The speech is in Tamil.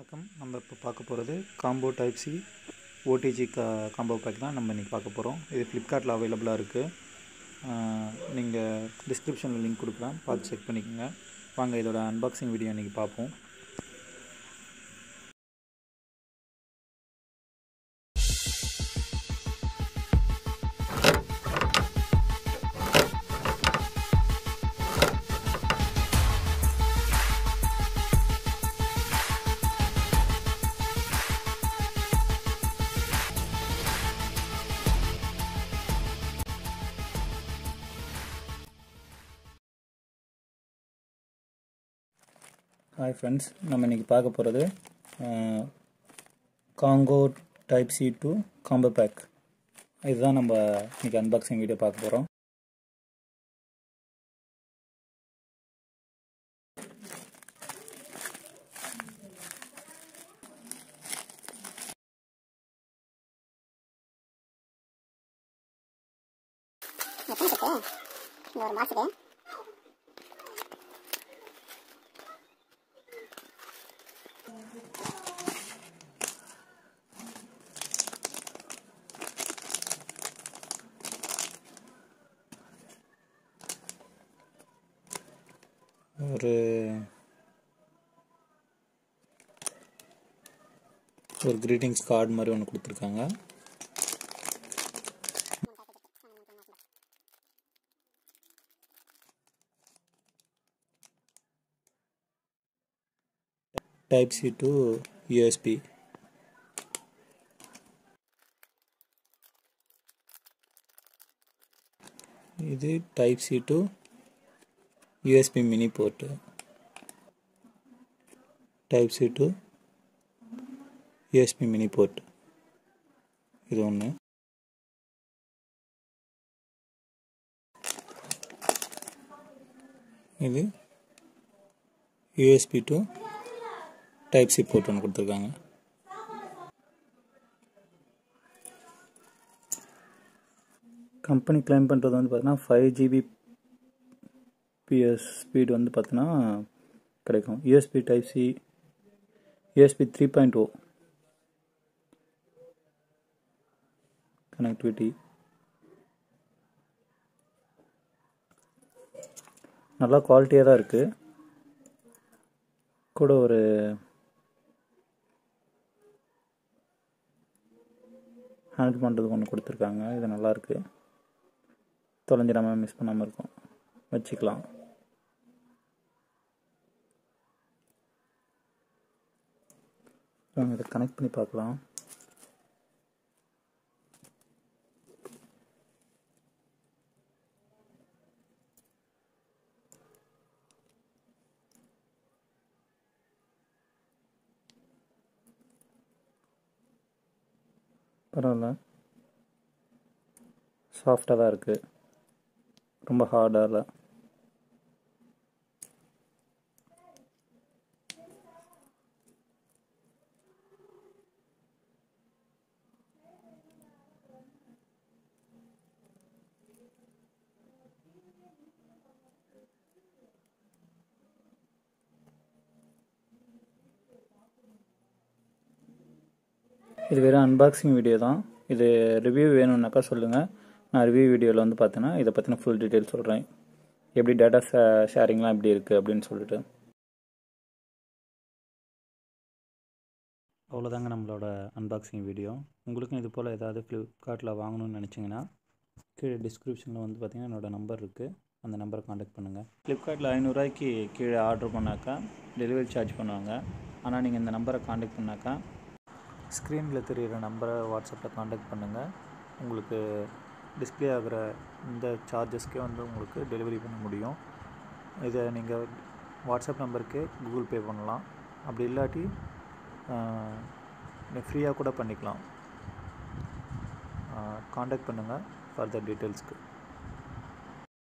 வணக்கம் நம்ம இப்போ பார்க்க போகிறது காம்போ டைப் சி ஓடிஜி கா காம்போ பேக் தான் நம்ம இன்றைக்கி பார்க்க போகிறோம் இது ஃப்ளிப்கார்ட்டில் அவைலபிளாக இருக்குது நீங்கள் டிஸ்கிரிப்ஷனில் லிங்க் கொடுக்குறேன் பார்த்து செக் பண்ணிக்கோங்க வாங்க இதோட அன்பாக்சிங் வீடியோ இன்றைக்கி பார்ப்போம் ஹாய் ஃப்ரெண்ட்ஸ் நம்ம இன்றைக்கி பார்க்க போகிறது combo type C to combo pack இதுதான் நம்ம இன்றைக்கி அன்பாக்சிங் வீடியோ பார்க்க போகிறோம் எத்தனை செட்டு இந்த ஒரு மாசுக்கு ஒரு ஒரு கிரீட்டிங்ஸ் கார்டு மாதிரி ஒன்று கொடுத்துருக்காங்க டைப் சி டு யூஎஸ்பி இது type C to USB mini port type C to USB mini port இது ஒன்று இது USB to type C port ஒன்று கொடுத்துருக்காங்க கம்பெனி கிளைம் பண்ணுறது வந்து பார்த்தீங்கன்னா ஃபைவ் ஜிபி பிஎஸ் ஸ்பீடு வந்து பார்த்தீங்கன்னா கிடைக்கும் USB type C USB three point o connectivity நல்லா குவாலிட்டியாக தான் இருக்குது கூட ஒரு ஹேண்டில் பண்ணுறதுக்கு ஒன்று கொடுத்துருக்காங்க இது நல்லாயிருக்கு தொலைஞ்சிடாமல் மிஸ் பண்ணாமல் இருக்கும் வச்சுக்கலாம் வாங்க இதை கனெக்ட் பண்ணி பார்க்கலாம் பரவாயில்ல சாஃப்டாக தான் இருக்குது ரொம்ப ஹார்டாக இல்லை இது வெறும் அன்பாக்சிங் வீடியோ தான் இது ரிவ்யூ வேணும்னாக்கா சொல்லுங்கள் நான் ரிவ்யூ வீடியோவில் வந்து பார்த்தீங்கன்னா இதை பற்றின ஃபுல் டீட்டெயில் சொல்கிறேன் எப்படி டேட்டா ஷே ஷேரிங்லாம் எப்படி இருக்குது அப்படின்னு சொல்லிட்டு அவ்வளோதாங்க நம்மளோட அன்பாக்சிங் வீடியோ உங்களுக்கும் இது போல் ஏதாவது ஃப்ளிப்கார்ட்டில் வாங்கணும்னு நினச்சிங்கன்னா கீழே டிஸ்கிரிப்ஷனில் வந்து பார்த்தீங்கன்னா என்னோடய நம்பர் இருக்குது அந்த நம்பரை காண்டாக்ட் பண்ணுங்கள் ஃப்ளிப்கார்ட்டில் ஐநூறுரூவாய்க்கு கீழே ஆர்டர் பண்ணாக்கா டெலிவரி சார்ஜ் பண்ணுவாங்க ஆனால் நீங்கள் இந்த நம்பரை காண்டாக்ட் பண்ணாக்கா ஸ்க்ரீனில் தெரிகிற நம்பரை வாட்ஸ்அப்பில் காண்டாக்ட் பண்ணுங்கள் உங்களுக்கு டிஸ்பிளே ஆகிற இந்த சார்ஜஸ்க்கே வந்து உங்களுக்கு டெலிவரி பண்ண முடியும் இதை நீங்கள் வாட்ஸ்அப் நம்பருக்கே கூகுள் பே பண்ணலாம் அப்படி இல்லாட்டி ஃப்ரீயாக கூட பண்ணிக்கலாம் காண்டாக்ட் பண்ணுங்கள் ஃபர்தர் டீட்டெயில்ஸ்க்கு